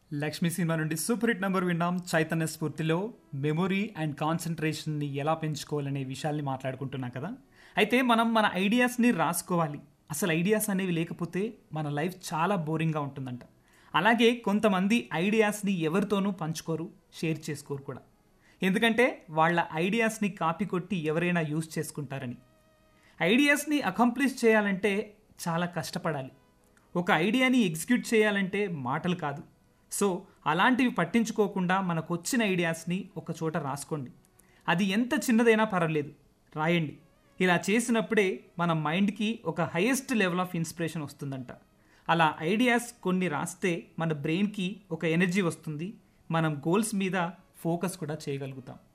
Lakshmi cinema నుండి super hit number విన్నాం చైతన్య స్ఫూర్తిలో మెమొరీ అండ్ కాన్సన్ట్రేషన్ని ఎలా పెంచుకోవాలనే విషయాల్ని మాట్లాడుకుంటున్నాం కదా అయితే మనం మన ఐడియాస్ని రాసుకోవాలి అసలు ఐడియాస్ అనేవి లేకపోతే మన లైఫ్ చాలా బోరింగ్గా ఉంటుందంట అలాగే కొంతమంది ఐడియాస్ని ఎవరితోనూ పంచుకోరు షేర్ చేసుకోరు కూడా ఎందుకంటే వాళ్ళ ఐడియాస్ని కాపీ కొట్టి ఎవరైనా యూజ్ చేసుకుంటారని ఐడియాస్ని అకంప్లిష్ చేయాలంటే చాలా కష్టపడాలి ఒక ఐడియాని ఎగ్జిక్యూట్ చేయాలంటే మాటలు కాదు సో అలాంటివి పట్టించుకోకుండా మనకు వచ్చిన ఐడియాస్ని ఒక చోట రాసుకోండి అది ఎంత చిన్నదైనా పర్వాలేదు రాయండి ఇలా చేసినప్పుడే మన మైండ్కి ఒక హైయెస్ట్ లెవెల్ ఆఫ్ ఇన్స్పిరేషన్ వస్తుందంట అలా ఐడియాస్ కొన్ని రాస్తే మన బ్రెయిన్కి ఒక ఎనర్జీ వస్తుంది మనం గోల్స్ మీద ఫోకస్ కూడా చేయగలుగుతాం